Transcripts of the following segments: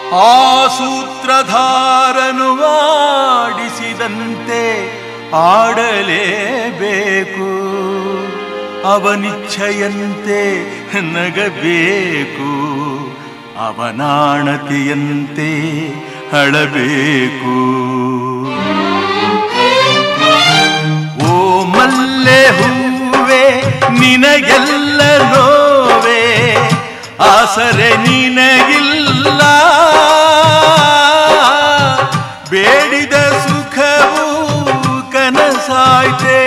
ಆ ಸೂತ್ರಧಾರನು ಆಡಿಸಿದಂತೆ ಆಡಲೇಬೇಕು ಅವನಿಚ್ಛೆಯಂತೆ ನಗಬೇಕು ಅವನಾಣತೆಯಂತೆ ಅಳಬೇಕು ಓ ಮಲ್ಲೆ ಹೂವೆ ನಿನಗೆಲ್ಲ ನೋವೆ ಆಸರೆ ನಿನಗಿಲ್ಲ ಬೇಡಿದ ಸುಖವು ಕನಸಾಯ್ತೆ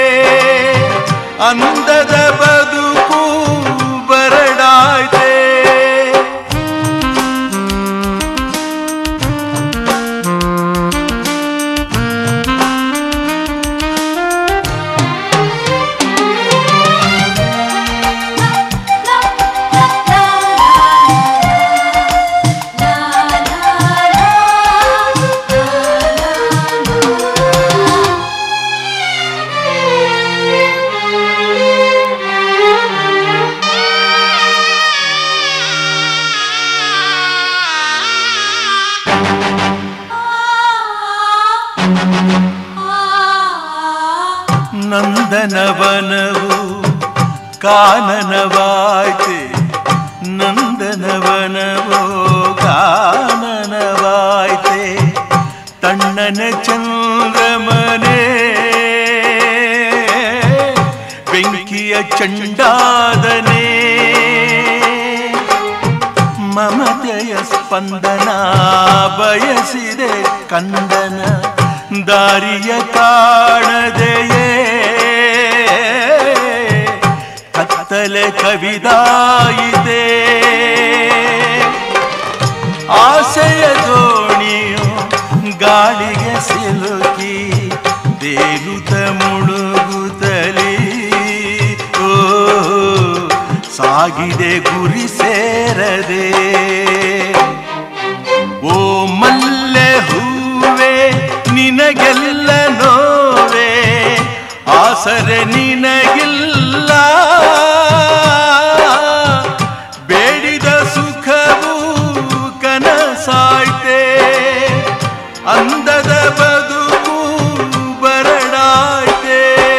ಅಂದದ ಬದುಕು ಬರಡಾಯ್ತೆ ನಂದನವನವು ಕಾನನವಾಯ್ತೆ ನಂದನವನವೋ ಕಾನನವಾಯ್ತೆ ತಣ್ಣನ ಚಂದ್ರಮನೆ ಬೆಂಕಿಯ ಚಂಡಾದನೆ ಮಮತೆಯ ಸ್ಪಂದನ ಬಯಸಿದೆ ಕಂದನ ದಾರಿಯ ಕಾಣದೆಯೇ ಕತ್ತಲೆ ಕವಿದಾಯಿದೆ ಆಸೆಯ ದೋಣಿಯು ಗಾಳಿಗೆ ಸಿಲುಕಿ ತೇಲುತ್ತ ಮುಳುಗುತ್ತಲಿ ಓ ಸಾಗಿದೆ ಗುರಿ ಸೇರದೆ ಓ ಮಲ್ಲೆ ಹೂವೆ ನಿನಗೆಲ್ಲ ನೋವೆ ಆಸರೆ ನಿನಗಿಲ್ಲ ಬೇಡಿದ ಸುಖವು ಕನಸಾಯ್ತೆ ಅಂದದ ಬದುಕು ಬರಡಾಯ್ತೆ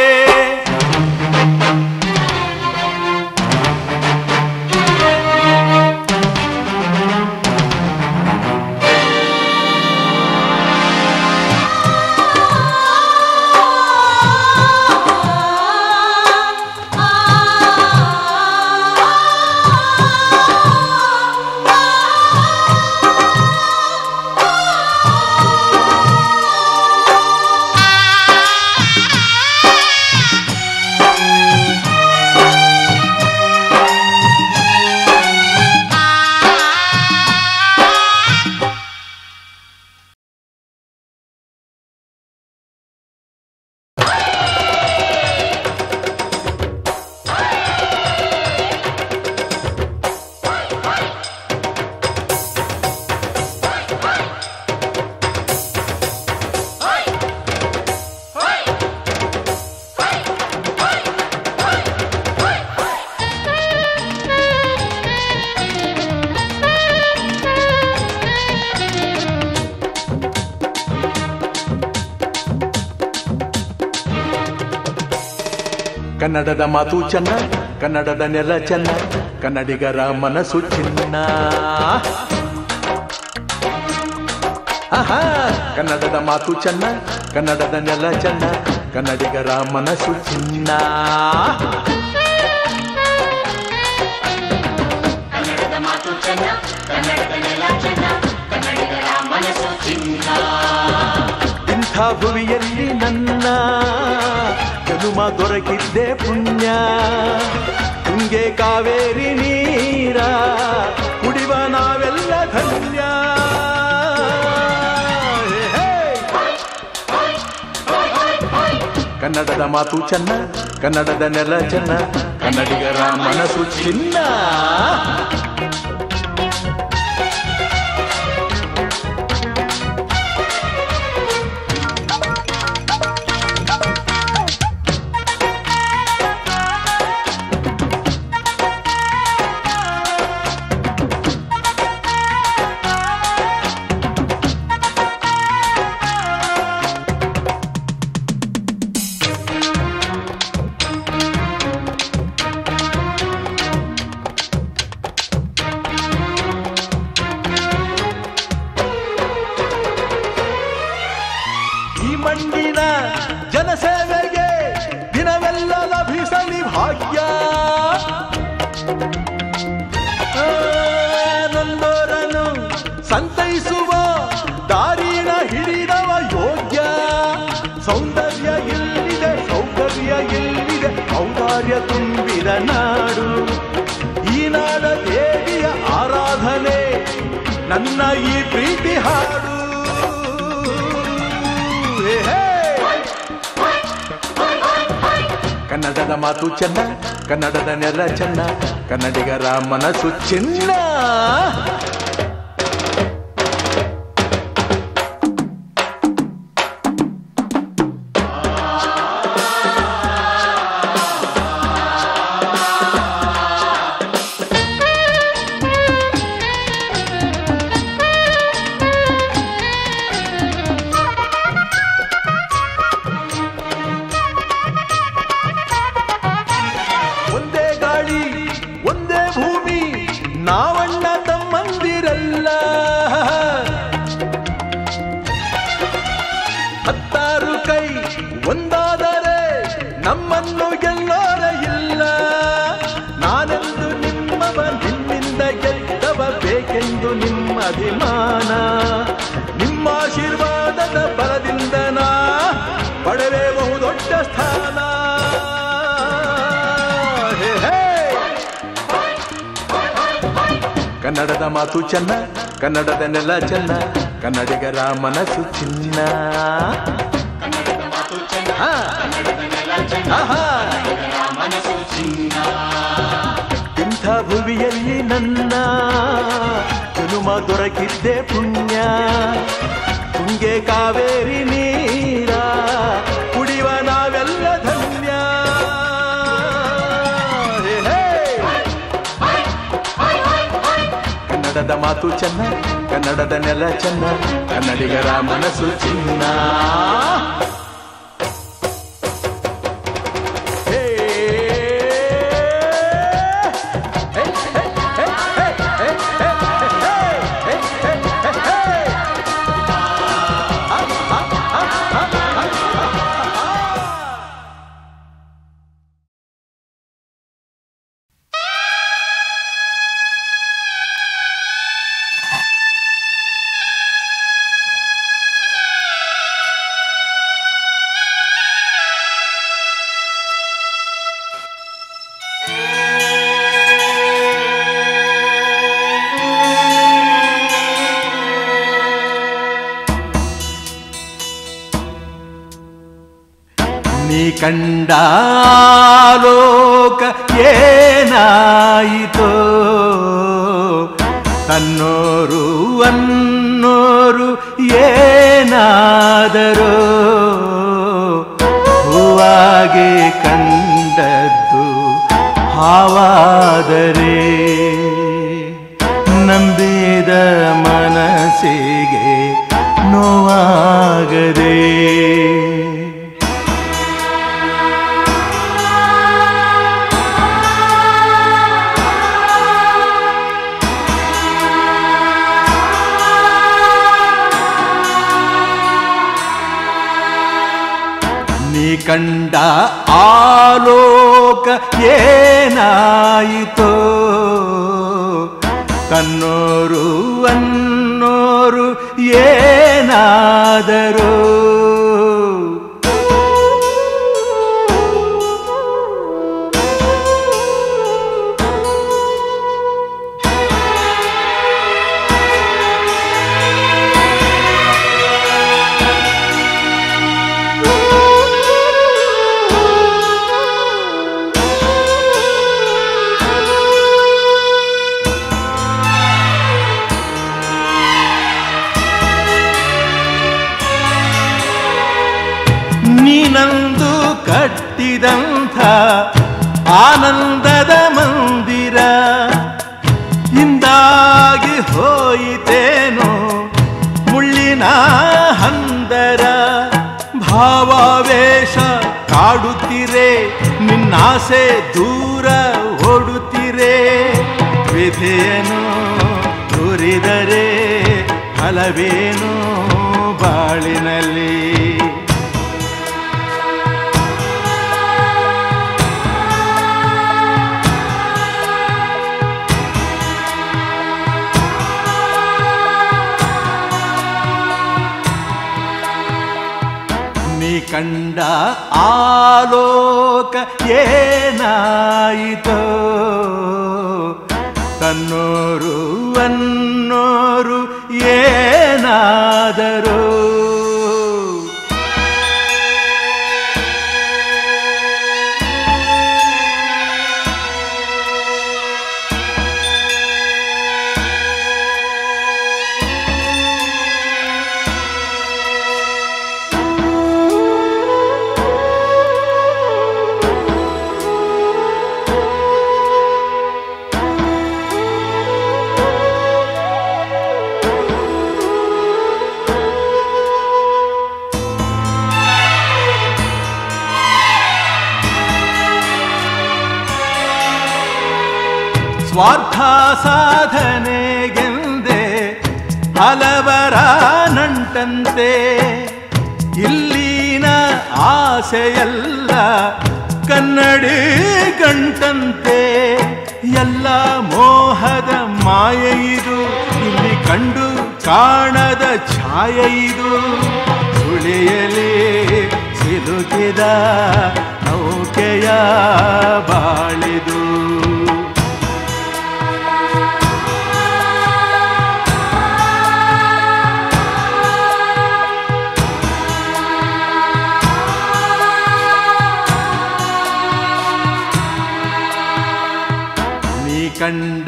ಕನ್ನಡದ ಮಾತು ಚೆನ್ನ ಕನ್ನಡದ ನೆಲ ಚೆನ್ನ ಕನ್ನಡಿಗರ ಮನಸ್ಸು ಚಿನ್ನ ಆಹಾ, ಕನ್ನಡದ ಮಾತು ಚೆನ್ನ ಕನ್ನಡದ ನೆಲ ಚೆನ್ನ ಕನ್ನಡಿಗರ ಮನಸ್ಸು ಚಿನ್ನ ಕನ್ನಡದ ಮಾತು ಚೆನ್ನ ಕನ್ನಡದ ನೆಲ ಚೆನ್ನ ಕನ್ನಡಿಗರ ಮನಸ್ಸು ಚಿನ್ನ ಇಂಥ ಭುವಿಯಲ್ಲಿ ನನ್ನ ಜನುಮ ದೊರಕಿದ್ದೆ ಪುಣ್ಯ ತುಂಗೆ ಕಾವೇರಿ ನೀರ ಕುಡಿವ ನಾವೆಲ್ಲ ಧನ್ಯ ಹೇ, ಹೇ. ಕನ್ನಡದ ಮಾತು ಚೆನ್ನ ಕನ್ನಡದ ನೆಲ ಚೆನ್ನ ಕನ್ನಡಿಗರ ಮನಸ್ಸು ಚಿನ್ನ ನನ್ನ ಈ ಪ್ರೀತಿ ಹಾಡು ಹೇ, ಹೇ. ಕನ್ನಡದ ಮಾತು ಚೆನ್ನ ಕನ್ನಡದ ನೆಲ ಚೆನ್ನ ಕನ್ನಡಿಗರ ಮನಸ್ಸು ಚಿನ್ನ ಒಂದೇ ಗಾಳಿ ಒಂದೇ ಭೂಮಿ ನಾವಣ್ಣ ತಮ್ಮಂದಿರಲ್ಲ ಹತ್ತಾರು ಕೈ ಒಂದಾದರೆ ನಮ್ಮನ್ನು ಗೆಲ್ಲೋರ ಇಲ್ಲ ನಾನೆಂದು ನಿಮ್ಮವ ನಿಮ್ಮಿಂದ ಗೆದ್ದವ ಬೇಕೆಂದು ನಿಮ್ಮ ಅಭಿಮಾನ ನಿಮ್ಮ ಆಶೀರ್ವಾದದ ಬಲದಿಂದ ನಾ ಪಡೆವೆ ಬಹುದೊಡ್ಡ ಸ್ಥಾನ ಹೇ, ಹೇ. ಕನ್ನಡದ ಮಾತು ಚೆನ್ನ ಕನ್ನಡದ ನೆಲ ಚೆನ್ನ ಕನ್ನಡಿಗರ ಮನಸ್ಸು ಚಿನ್ನ ಕನ್ನಡದ ಮಾತು ಚೆನ್ನ ಹಾ. ಕನ್ನಡದ ನೆಲ ಚೆನ್ನ ಆಹಾ. ಕನ್ನಡಿಗರ ಮನಸ್ಸು ಚಿನ್ನ ಇಂಥ ಭುವಿಯಲ್ಲಿ ನನ್ನ ಜನುಮ ದೊರಕಿದ್ದೆ ಪುಣ್ಯ ತುಂಗೆ ಕಾವೇರಿ ನೀರ ಕುಡಿಯುವ ನಾವೆಲ್ಲ ಧನ್ಯ ಹೇ, ಹೇ. ಕನ್ನಡದ ಮಾತು ಚೆನ್ನ ಕನ್ನಡದ ನೆಲ ಚೆನ್ನ ಕನ್ನಡಿಗರ ಮನಸ್ಸು ಚಿನ್ನ ಹೇ. ಹೇ, ಹೇ, ಹೇ, ಹೇ, ಹೇ, ಹೇ, ಹೇ, ಹೇ, ಹೇ, ಹೇ, ಹೇ. ಆ, ಆ, ಆ, ಆ, ಆ, ಆ, ಆ. ನೀ ಕಂಡ ಲೋಕ ಏನಾಯಿತೋ ತನ್ನೋರು ಅನ್ನೋರು ಏನಾದರೋ ಹೂವಾಗಿ ಕಂಡದ್ದು ಹಾವಾದರೆ ನಂಬಿದ ಮನಸ್ಸಿಗೆ ನೋವಾಗದೆ ನೀ ಕಂಡ ಆಲೋಕ ಏನಾಯಿತೋ ತನ್ನೋರು ಅನ್ನೋರು ಏನಾದರೂ ನೀನಂದು ಕಟ್ಟಿದಂಥ ಆನಂದದ ಮಂದಿರ ಇಂದಾಗಿ ಹೋಯಿತೇನೋ ಮುಳ್ಳಿನ ಹಂದರ ಭಾವಾವೇಶ ಕಾಡುತ್ತಿರೆ ನಿನ್ನಾಸೆ ದೂರ ಓಡುತ್ತಿರೆ ವಿಧಿಯನು ತುರಿದರೆ ಫಲವೇನು ಬಾಳಿನಲ್ಲಿ ನೀ ಕಂಡ ಆಲೋಕ ಏನಾಯಿತೋ ತನ್ನೋರು ಅನ್ನೋರು ಏನಾದರೂ ಸ್ವಾರ್ಥ ಸಾಧನೆಗೆಂದೇ ಹಲವರ ನಂಟಂತೆ ಇಲ್ಲಿನ ಆಸೆಯಲ್ಲ ಕನ್ನಡಿ ಗಂಟಂತೆ ಎಲ್ಲ ಮೋಹದ ಮಾಯೆ ಇದು ಇಲ್ಲಿ ಕಂಡು ಕಾಣದ ಛಾಯೆ ಇದು ಸುಳಿಯಲಿ ಸಿಲುಕಿದ ನೌಕೆಯ ಬಾಳಿದು ನೀ ಕಂಡ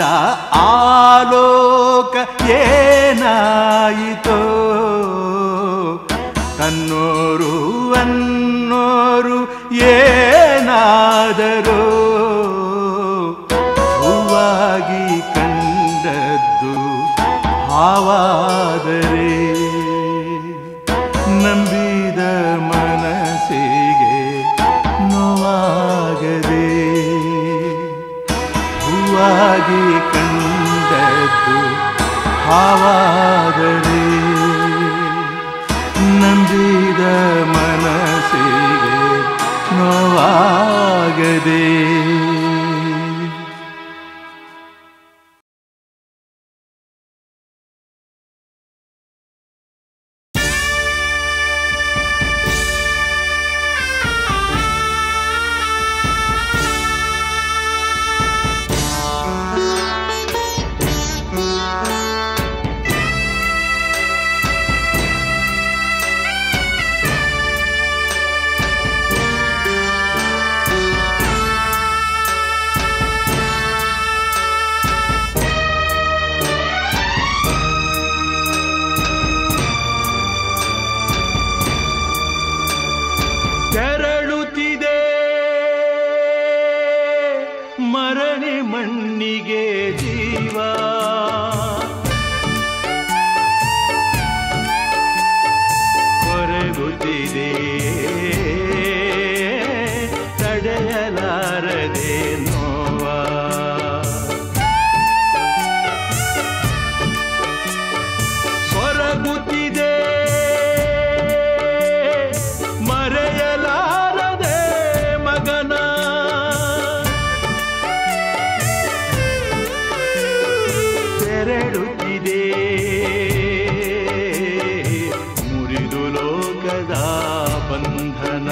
ಆಲೋಕ ಏನಾಯಿತೋ ತನ್ನೋರು ಅನ್ನೋರು ಏನಾದರೂ ಹೂವಾಗಿ ಕಂಡದ್ದು ಹಾವಾದರೆ ನಂಬಿದ ಮನಸ್ಸಿಗೆ ನೋವಾಗದೆ ಹೂವಾಗಿ ಕಂಡದ್ದು ಹಾವಾದರೆ ನಂಬಿದ ಮನಸ್ಸಿಗೆ ನೋವಾಗದೆ ತೆರಳುತ್ತಿದೆ ಮರಣಿ ಮಣ್ಣಿಗೆ ಜೀವ ಕೊರಗುತ್ತಿದೆ ತಡೆಯಲಾರದೆ ನೋವಾ ಸೊರಗುತ್ತಿದೆ ಮರೆಯಲಾರದೆ ಮಗನ ತೆರಳುತ್ತಿದೆ ಮುರಿದು ಲೋಕದ ಬಂಧನ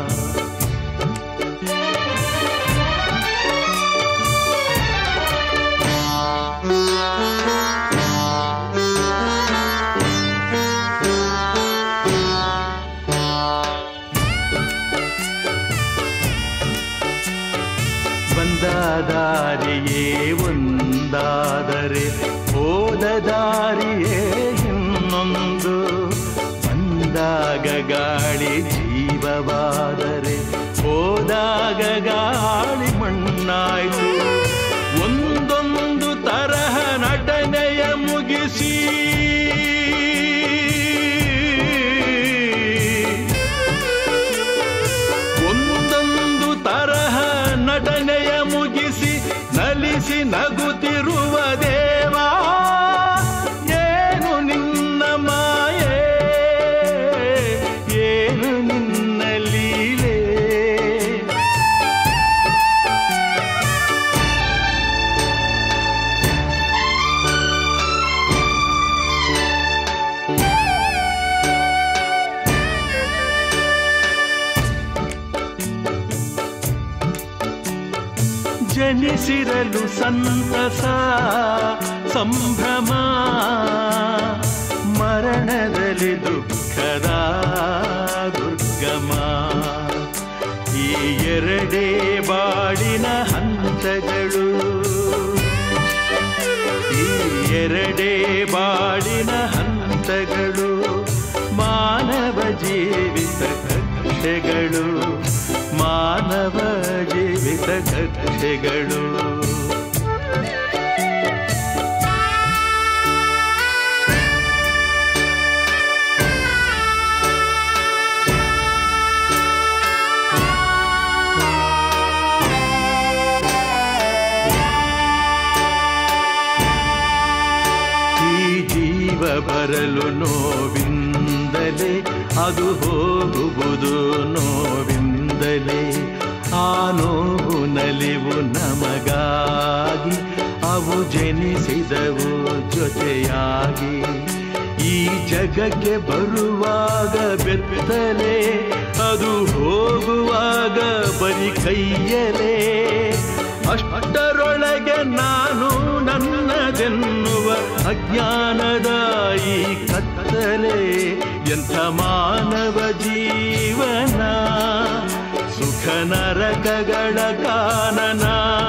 ಬಂದ ದಾರಿಯೇ ಒಂದಾದರೆ ಹೋದ ದಾರಿಯೇ ಇನ್ನೊಂದು ಬಂದಾಗ ಗಾಳಿ ಜೀವವಾದರೆ ಹೋದಾಗ ಗಾಳಿ ಮಣ್ಣಾಯ್ತು ಒಂದೊಂದು ತರಹ ನಟನೆಯ ಮುಗಿಸಿ ಒಂದೊಂದು ತರಹ ನಟನೆಯ ಮುಗಿಸಿ ನಲಿಸಿ ನಗುತ್ತಿರುವ ದೇವಾ ಏನು ನಿನ್ನ ಮಾಯೆ ಏನು ನಿನ್ನ ಲೀಲೆ ಜನಿಸಿರಲು ಸಂತಸ ಸಂಭ್ರಮ ಮರಣದಲ್ಲಿ ದುಃಖದ ದುರ್ಗಮ ಈ ಎರಡೇ ಬಾಳಿನ ಹಂತಗಳು ಈ ಎರಡೇ ಬಾಳಿನ ಹಂತಗಳು ಮಾನವ ಜೀವಿತ ಕಕ್ಷೆಗಳು ಮಾನವ ಜೀವಿತ ಕಕ್ಷೆಗಳು ಈ ಜೀವ ಬರಲು ನೋವಿಂದಲೇ ಅದು ಹೋಗುವುದು ನೋವಿಂದಲೇ ಆ ನೋವು ನಲಿವು ನಮಗಾಗಿ ಅವು ಜನಿಸಿದವು ಜೊತೆಯಾಗಿ ಈ ಜಗಕ್ಕೆ ಬರುವಾಗ ಬೆತ್ತಲೆ ಅದು ಹೋಗುವಾಗ ಬರಿ ಕೈಯಲೇ ಅಷ್ಟರೊಳಗೆ ನಾನು ನನ್ನದೆನ್ನುವ ಅಜ್ಞಾನದ ಈ ಕತ್ತಲೆ ಎಂಥ ಮಾನವ ಜೀವನ ಸುಖ ನರಕಗಳ ಕಾನನ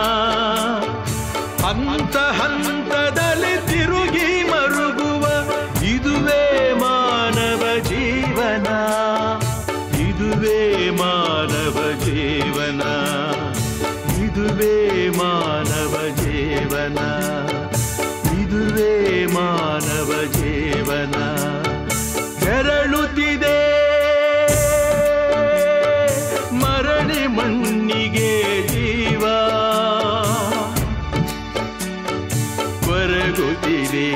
ಹಂತ ಹಂತದಲ್ಲಿ ತಿರುಗಿ ಮರುಗುವ ಇದುವೇ ಮಾನವ ಜೀವನ ಇದುವೇ ಮಾನವ ಜೀವನ ಇದುವೇ ಮಾನವ ಜೀವನ ಇದುವೇ ಮಾನವ ಜೀವನ ಕೆರಳುತ್ತಿದೆ ಮರಳಿ ಮಣ್ಣಿಗೆ ಜೀವ ಕೊರಗುತ್ತಿದೆ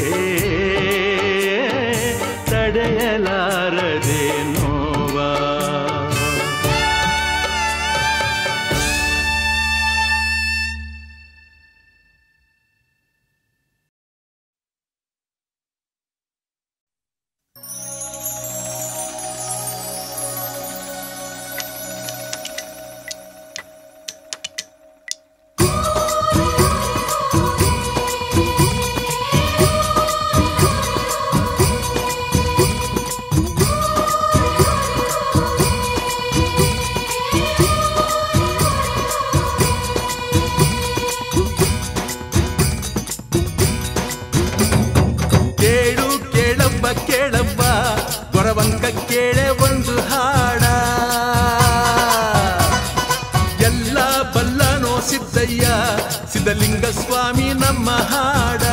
ತಡೆಯಲಾರದೆ ನೋವಾ ಕೇಳು ಕೇಳಬ್ಬ ಕೇಳಬ್ಬ ಗೊರವಂಕ ಕೇಳೆ ಒಂದು ಹಾಡ ಎಲ್ಲ ಬಲ್ಲನೋ ಸಿದ್ದಯ್ಯ ಸಿದ್ಧಲಿಂಗ ಸ್ವಾಮಿ ನಮ್ಮ ಹಾಡ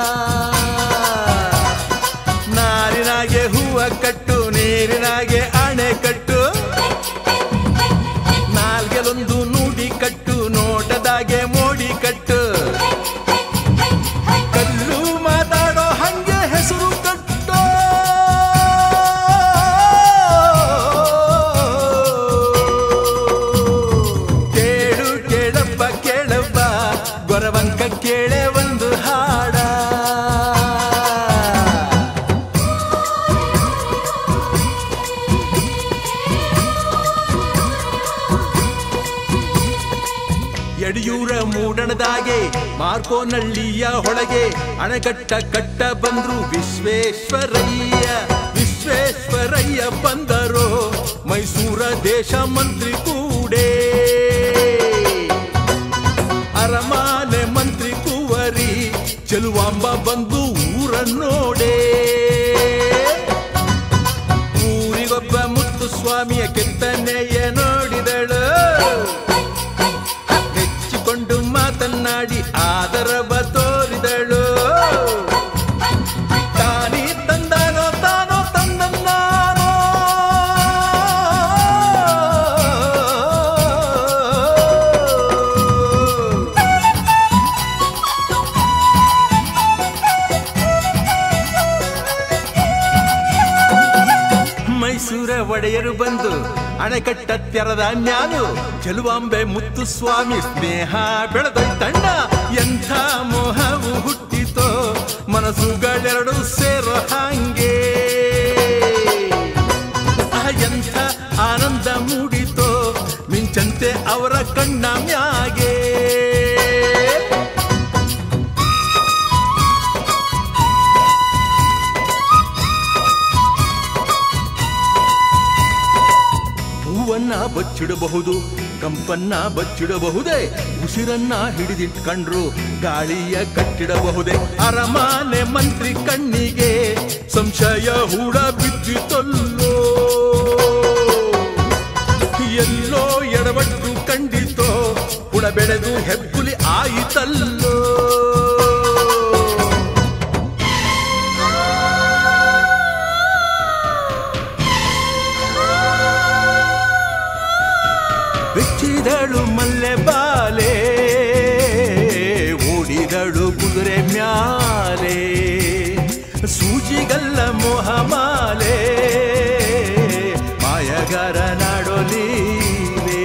ನಾರಿನಾಗೆ ಹೂವ ಕಟ್ಟು ನೀರಿನಾಗೆ ಆಣೆ ಕಟ್ಟು ನಾಲ್ಗೆಲೊಂದು ನುಡಿ ಕಟ್ಟು ನೋಟದಾಗೆ ಮೋಡಿ ಕಟ್ಟು ಕಲ್ಲು ಮಾತಾಡೋ ಹಂಗೆ ಹೆಸರು ಕಟ್ಟೋ ಕೇಳು ಕೇಳಪ್ಪ ಕೇಳಪ್ಪ ಗೊರವಂಕ ಕೇಳೆ ಒಂದು ಹಾಡ ಯಡಿಯೂರ ಮೂಡಣದಾಗೆ ಮಾರ್ಕೋನಳ್ಳಿಯ ಹೊಳಗೆ ಅಣೆಕಟ್ಟ ಕಟ್ಟ ಬಂದ್ರು ವಿಶ್ವೇಶ್ವರಯ್ಯ ವಿಶ್ವೇಶ್ವರಯ್ಯ ಬಂದರು ಮೈಸೂರ ದೇಶ ಮಂತ್ರಿ ಕೂಡೇ ಅರಮಾನೆ ಮಂತ್ರಿ ಕುವರಿ ಚೆಲುವಾಂಬ ಬಂದು ಊರ ನೋಡೇ ಊರಿಗೊಬ್ಬ ಮುತ್ತು ಸ್ವಾಮಿಯ ಕೆತ್ತನೆಯ ನೋಡಿದಳು ಮೆಚ್ಚಿಕೊಂಡು ಮಾತನಾಡಿ ಆದರವ ತೋರಿದಳು ತಾನಿ ತಂದಾನೋ ತಾನೋ ತಂದನ್ನಾನೋ ಮೈಸೂರ ಒಡೆಯರು ಬಂದು ಅಣೆಕಟ್ಟ ತೆರದ ಮ್ಯಾಲು ಚೆಲುವಾಂಬೆ ಮುತ್ತು ಸ್ವಾಮಿ ಸ್ನೇಹ ಬೆಳೆದೊಯ್ತಣ್ಣ ಎಂಥ ಮೋಹವು ಹುಟ್ಟಿತೋ ಮನಸ್ಸುಗಳೆರಡು ಸೇರೋ ಹಾಂಗೆ ಆ ಎಂಥ ಆನಂದ ಮೂಡಿತೋ ಮಿಂಚಂತೆ ಅವರ ಕಣ್ಣ ಮ್ಯಾಗೆ ಬಚ್ಚಿಡಬಹುದು ಕಂಪನ್ನ ಬಚ್ಚಿಡಬಹುದೇ ಉಸಿರನ್ನ ಹಿಡಿದಿಟ್ಕೊಂಡ್ರು ಗಾಳಿಯ ಕಟ್ಟಿಡಬಹುದೇ ಅರಮಾನೆ ಮಂತ್ರಿ ಕಣ್ಣಿಗೆ ಸಂಶಯ ಹೂಡ ಬಿದ್ದಿತಲ್ಲೋ ಎಲ್ಲೋ ಎಡವಟ್ಟು ಕಂಡಿತೋ ಹುಳ ಬೆಳೆದು ಹೆಬ್ಬುಲಿ ಆಯಿತಲ್ಲೋ ಬೆಚ್ಚಿದಳು ಮಲ್ಲೆ ಬಾಲೆ ಓಡಿದಳು ಕುದುರೆ ಮ್ಯಾಲೆ ಸೂಜಿಗಲ್ಲ ಮೋಹಮಾಲೆ ಮಾಯಗಾರ ನಾಡೊಲೀಲೆ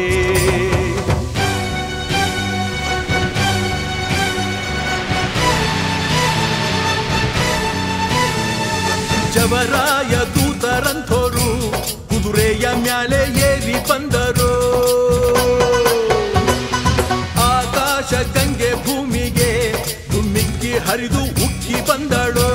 ಜವರಾಯ ದೂತರಂಥೋರು ಕುದುರೆಯ ಮ್ಯಾಲೆ ಏರಿ ಬಂದರು ಆಕಾಶ ಗಂಗೆ ಭೂಮಿಗೆ ಧುಮ್ಮಿಕ್ಕಿ ಹರಿದು ಉಕ್ಕಿ ಬಂದಳು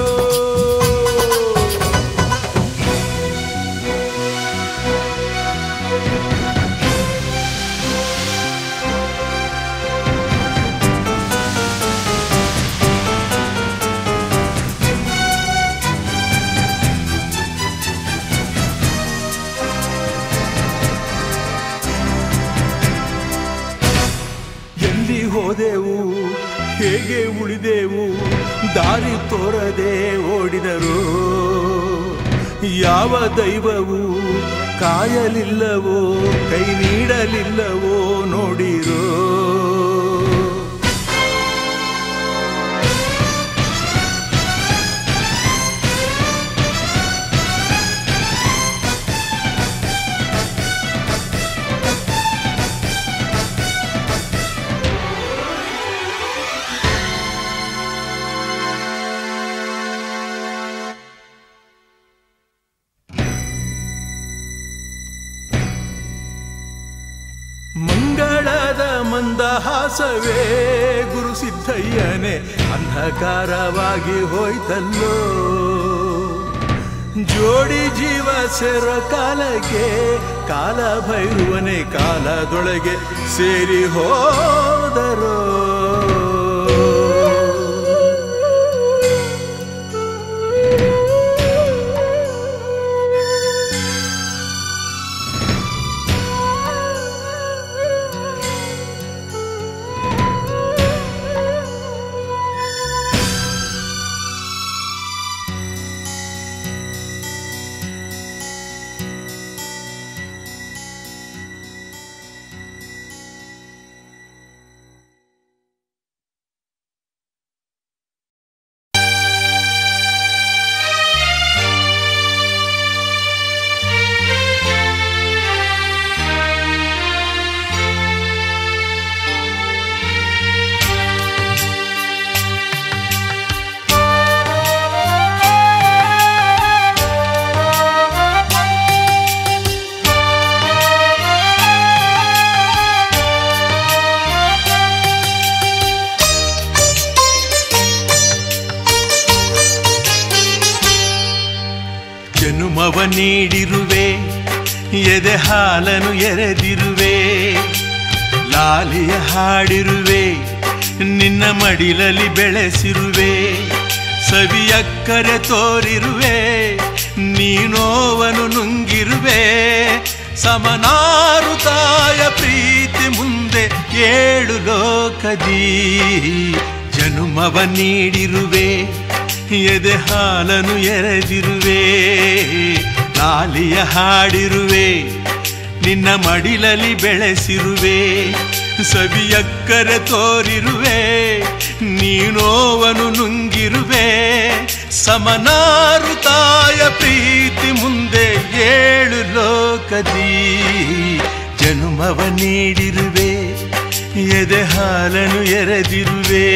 ಎಲ್ಲಿ ಹೋದೆವು ಹೇಗೆ ಉಳಿದೆವು ದಾರಿ ತೋರದೆ ಓಡಿದರು ಯಾವ ದೈವವು ಕಾಯಲಿಲ್ಲವೋ ಕೈ ನೀಡಲಿಲ್ಲವೋ ನೋಡಿರೋ ಮಂಗಳದ ಮಂದಹಾಸವೇ ಗುರು ಸಿದ್ದಯ್ಯನೇ ಅಂಧಕಾರವಾಗಿ ಹೋಯ್ತಲ್ಲೋ ಜೋಡಿ ಜೀವ ಸೇರ ಕಾಲಕ್ಕೆ ಕಾಲ ಭೈರುವನೇ ಕಾಲದೊಳಗೆ ಸೇರಿ ಹೋದರೋ ಜನುಮವ ನೀಡಿರುವೆ ಎದೆ ಹಾಲನು ಎರೆದಿರುವೆ ಲಾಲಿಯ ಹಾಡಿರುವೆ ನಿನ್ನ ಮಡಿಲಲ್ಲಿ ಬೆಳೆಸಿರುವೆ ಸವಿಯಕ್ಕರೆ ತೋರಿರುವೆ ನೀನೋವನು ನುಂಗಿರುವೆ ಸಮನಾರು ತಾಯ ಪ್ರೀತಿ ಮುಂದೆ ಏಳು ಲೋಕದಿ ಜನುಮವ ನೀಡಿರುವೆ ಎದೆ ಹಾಲನು ಎರೆದಿರುವೆ ಲಾಲಿಯ ಹಾಡಿರುವೆ ನಿನ್ನ ಮಡಿಲಲ್ಲಿ ಬೆಳೆಸಿರುವೆ ಸವಿಯಕ್ಕರೆ ತೋರಿರುವೆ ನೀನೋವನು ನುಂಗಿರುವೆ ಸಮನಾರು ತಾಯ ಪ್ರೀತಿ ಮುಂದೆ ಏಳು ಲೋಕದಿ ಜನುಮವ ನೀಡಿರುವೆ ಎದೆ ಹಾಲನು ಎರೆದಿರುವೆ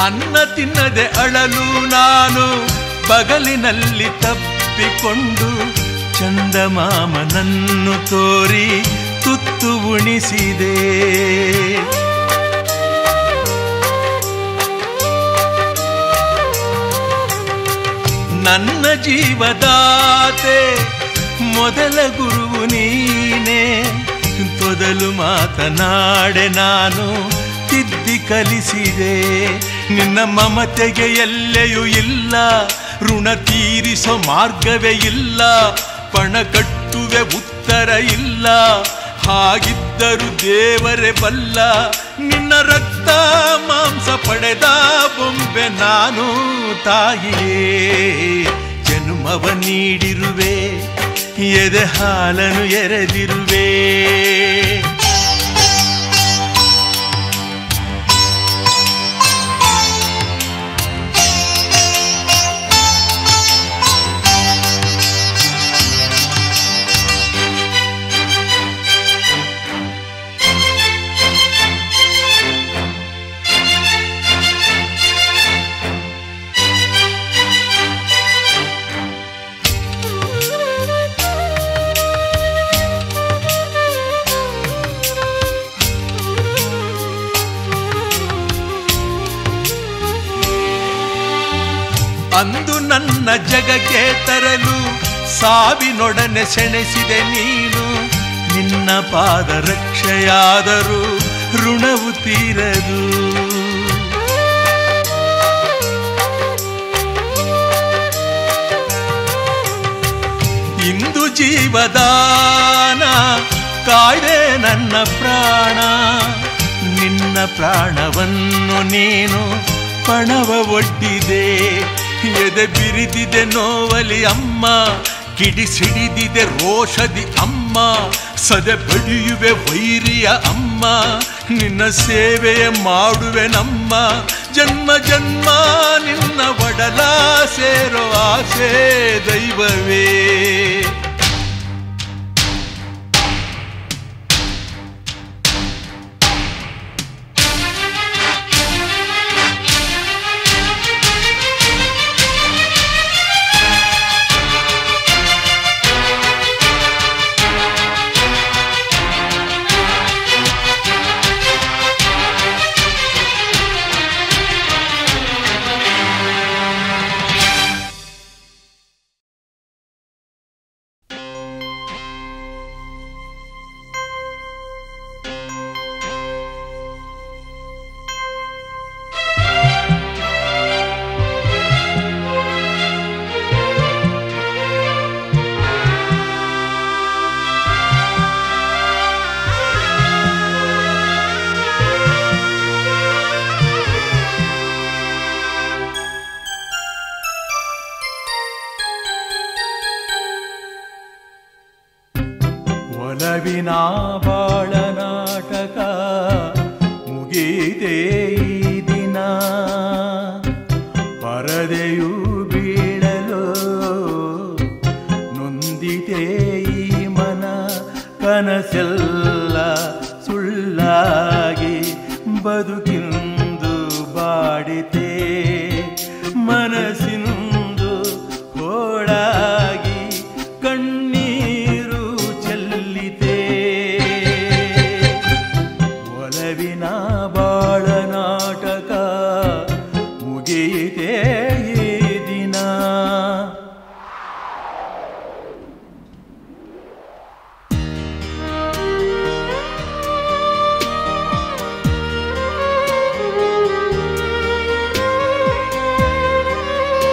ಅನ್ನ ತಿನ್ನದೆ ಅಳಲು ನಾನು ಬಗಲಿನಲ್ಲಿ ತಪ್ಪಿಕೊಂಡು ಚಂದಮಾಮನನ್ನು ತೋರಿ ತುತ್ತು ಉಣಿಸಿದೆ ನನ್ನ ಜೀವದಾತೆ ಮೊದಲ ಗುರುವು ನೀನೇ ತೊದಲು ಮಾತನಾಡೆ ನಾನು ತಿದ್ದಿ ಕಲಿಸಿದೆ ನಿನ್ನ ಮಮತೆಗೆ ಎಲ್ಲೆಯೂ ಇಲ್ಲ ಋಣ ತೀರಿಸೋ ಮಾರ್ಗವೇ ಇಲ್ಲ ಪಣ ಕಟ್ಟುವೆ ಉತ್ತರ ಇಲ್ಲ ಹಾಗಿದ್ದರು ದೇವರೇ ಬಲ್ಲ ನಿನ್ನ ರಕ್ತ ಮಾಂಸ ಪಡೆದ ಬೊಂಬೆ ನಾನು ತಾಯಿಯೇ ಜನ್ಮವ ನೀಡಿರುವೆ ಎದೆ ಹಾಲನು ಎರೆದಿರುವೆ ಅಂದು ನನ್ನ ಜಗಕ್ಕೆ ತರಲು ಸಾವಿನೊಡನೆ ಸೆಣೆಸಿದೆ ನೀನು ನಿನ್ನ ಪಾದ ರಕ್ಷೆಯಾದರೂ ಋಣವು ತೀರದು ಇಂದು ಜೀವದಾನ ಕಾಯ್ದೆ ನನ್ನ ಪ್ರಾಣ ನಿನ್ನ ಪ್ರಾಣವನ್ನು ನೀನು ಪಣವ ಒಡ್ಡಿದೆ ಎದೆ ಬಿರಿದಿದೆ ನೋವಲಿ ಅಮ್ಮ ಕಿಡಿಸಿಡಿದಿದೆ ರೋಷದಿ ಅಮ್ಮ ಸದೆ ಬಡಿಯುವೆ ವೈರಿಯ ಅಮ್ಮ ನಿನ್ನ ಸೇವೆಯ ಮಾಡುವೆ ನಮ್ಮ ಜನ್ಮ ಜನ್ಮ ನಿನ್ನ ಒಡಲ ಸೇರೋ ಆಸೆ ದೈವವೇ ಒಲವಿನ ಬಾಳ ನಾಟಕ ಮುಗೀತೆ ಈ ದಿನ ಪರದೆಯು ಬೀಳಲು ನೊಂದಿತೆ ಈ ಮನ ಕನಸೆಲ್ಲ ಸುಳ್ಳಾಗಿ ಬದುಕಿಂದು ಬಾಡಿತೆ ಮನಸ್ಸಿಂದು ಹೋಳಾಗಿ ಕಣ್ಣೀರು ಚೆಲ್ಲಿತೆ ಒಲವಿನ ಬಾಳ ನಾಟಕ ಮುಗಿಯಿತೆ ಈ ದಿನ ಆ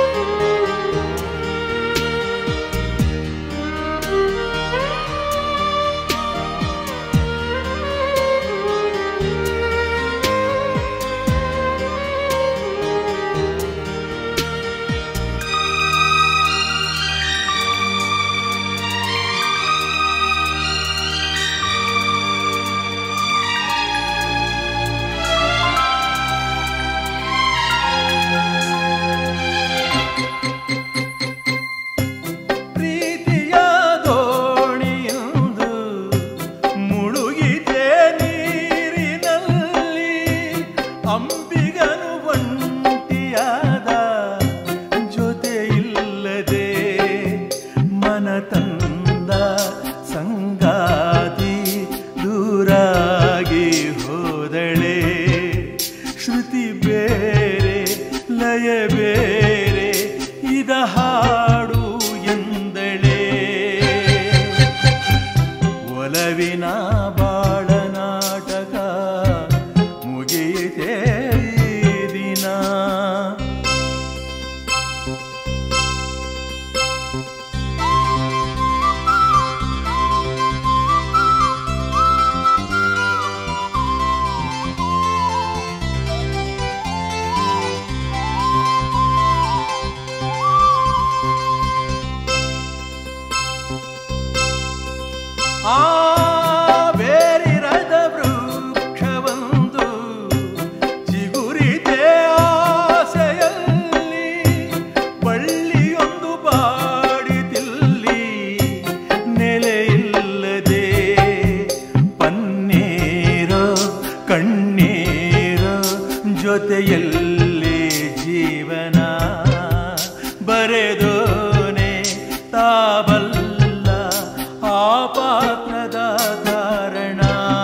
ಲಯ ಬೇರೆ ಇದ ಹಾಡು ಎಂದಳೇ ಒಲವಿನ ಬಾಳ ನಾಟಕ ಮುಗಿಯಿತೇ ಈ ದಿನ ಆ ಬೇರಿರದ ವೃಕ್ಷವೊಂದು ಚಿಗುರಿದೆ ಆಸೆಯಲ್ಲಿ ಬಳ್ಳಿಯೊಂದು ಬಾಡಿತಿಲ್ಲಿ ನೆಲೆಯಿಲ್ಲದೆ ಪನ್ನೀರು ಕಣ್ಣೀರು ಜೊತೆಯಲ್ಲಿ ಜೀವನ ಬರೆದೋನೆ ತಾಬಲ್ಲ ಆ ಪಾತ್ರದ ಕಾರಣ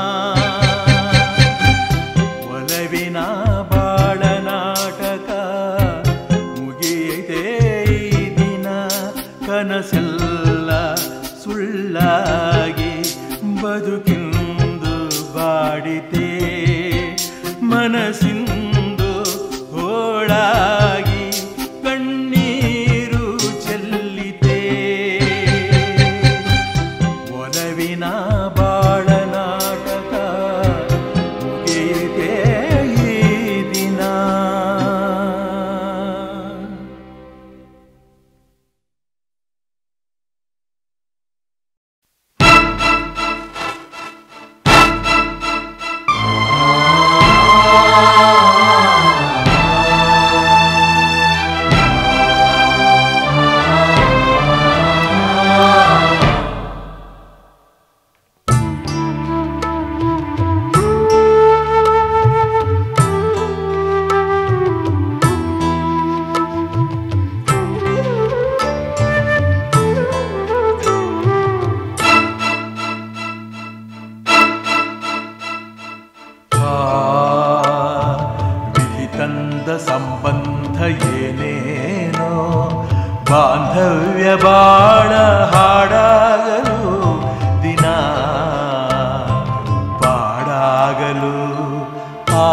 ಒಲವಿನ ಬಾಳ ನಾಟಕ ಮುಗಿಯಿತೆ ಈ ದಿನ ಕನಸೆಲ್ಲ ಸುಳ್ಳಾಗಿ ಬದುಕಿಂದು ಬಾಡಿತೆ ಮನಸ್ಸಿಂದು ಹೋಳಾಗಿ ಕಣ್ಣೀರು ಚೆಲ್ಲಿತೆ ಒಲವಿನ ಬಾಳ ನಾಟಕ ಮುಗಿಯಿತೆ ಈ ದಿನ ಆ ವಿಧಿ ತಂದ ಸಂಬಂಧ ಏನೇನೋ ಬಾಂಧವ್ಯ ಬಾಳ ಹಾಡಾಗಲು ದಿನ ಪಾಡಾಗಲು ಆ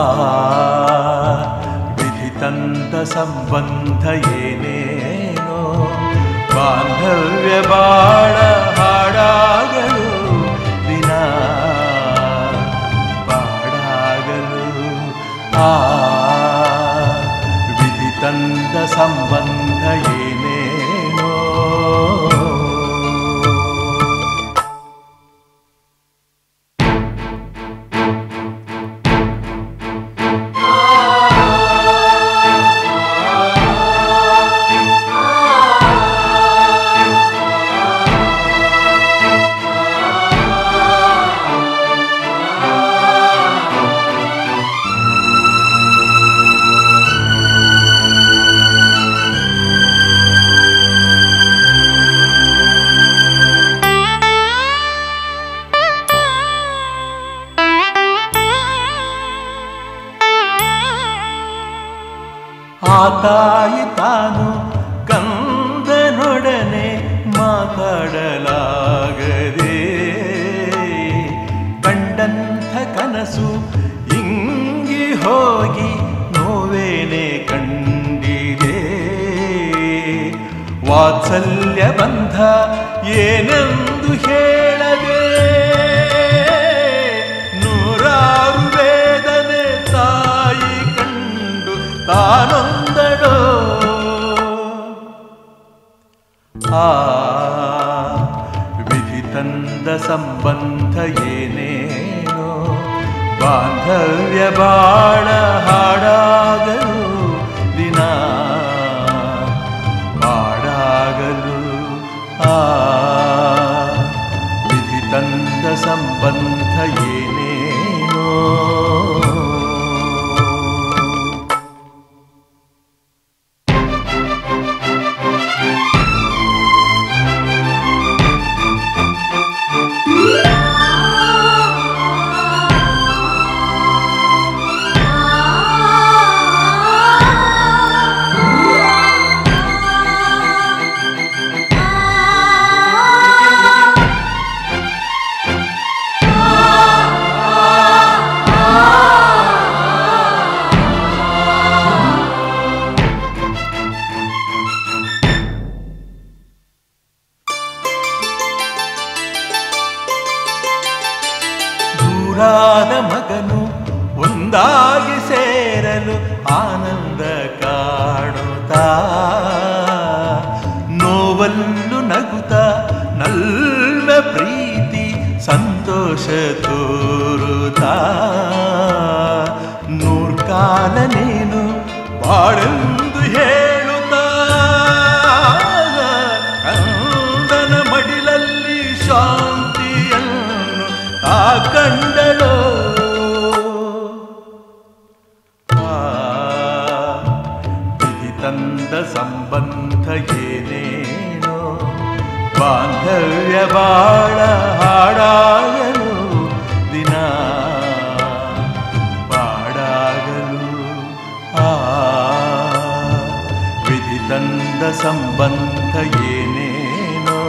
ವಿಧಿ ತಂದ ಸಂಬಂಧ ಏನೇನೋ ಬಾಂಧವ್ಯ ಬಾಳ ಹಾಡಾಗಲು ದಿನ ಪಾಡಾಗಲು ಆ ವಿಧಿ ತಂದ ಸಂಬಂಧ ಏನೇನೋ ಆ ತಾಯಿ ತಾನು ಕಂದನೊಡನೆ ಮಾತಾಡಲಾಗದೆ ಕಂಡಂಥ ಕನಸು ಇಂಗಿ ಹೋಗಿ ನೋವೇನೆ ಕಂಡಿದೆ ವಾತ್ಸಲ್ಯ ಬಂಧ ಏನೆಂದು ಹೇಳದೆ ನೂರಾರು ವೇದನೆ ತಾಯಿ ಕಂಡು ತಾನೊಂದಡೋ ಆ ವಿಧಿ ತಂದ ಸಂಬಂಧ ಏನೇನೋ ಬಾಂಧವ್ಯ ಬಾಳ ಹಾಡಾಗಲು ದಿನ ಹಾಡಾಗಲು ಆ ವಿಧಿ ತಂದ ಸಂಬಂಧ ಏನೇನೋ ಆ ಪ್ರೀತಿ ಸಂತೋಷ ತೋರುತ್ತಾ ನೂರ್ಕಾಲ ನೀನು ಬಾಳೆಂದು ಹೇಳುತ್ತಾ ಕಂದನ ಮಡಿಲಲ್ಲಿ ಶಾಂತಿಯನ್ನು ಆ ಕಂಡಳೋ ಆ ವಿಧಿ ತಂದ ಸಂಬಂಧ ಏನೇನೋ ಬಾಂಧವ್ಯ ಬಾಳ ಹಾಡಾಗಲು ದಿನ ಬಾಡಾಗಲು ಆ ವಿಧಿ ತಂದ ಸಂಬಂಧ ಏನೇನೋ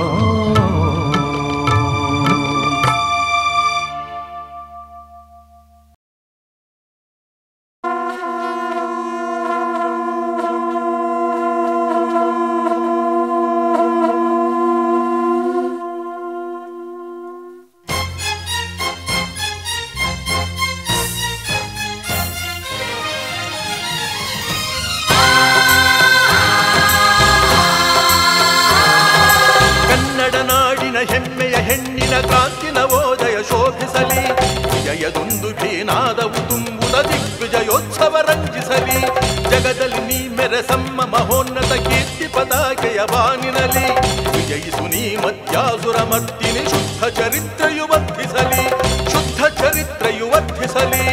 ಕನ್ನಡ ನಾಡಿನ ಹೆಮ್ಮೆಯ ಹೆಣ್ಣಿನ ಕ್ರಾಂತಿನ ಓದಯ ಶೋಭಿಸಲಿ ಜಯದೊಂದು ಭೀನಾದವು ತುಂಬುದ ದಿಗ್ವಿಜಯೋತ್ಸವ ರಂಜಿಸಲಿ ಜಗದಲ್ಲಿ ನೀ ಮೆರೆಸಮ್ಮ ಮಹೋನ್ನತ ಕೀರ್ತಿ ಪತಾಕೆಯ ಬಾನಿನಲಿ ವಿಜಯಿಸು ನೀ ಮತ್ಯಾಸುರ ಮರ್ತಿನಿ ಶುದ್ಧ ಚರಿತ್ರೆಯು ವರ್ಧಿಸಲಿ ಶುದ್ಧ ಚರಿತ್ರೆಯು ವರ್ಧಿಸಲಿ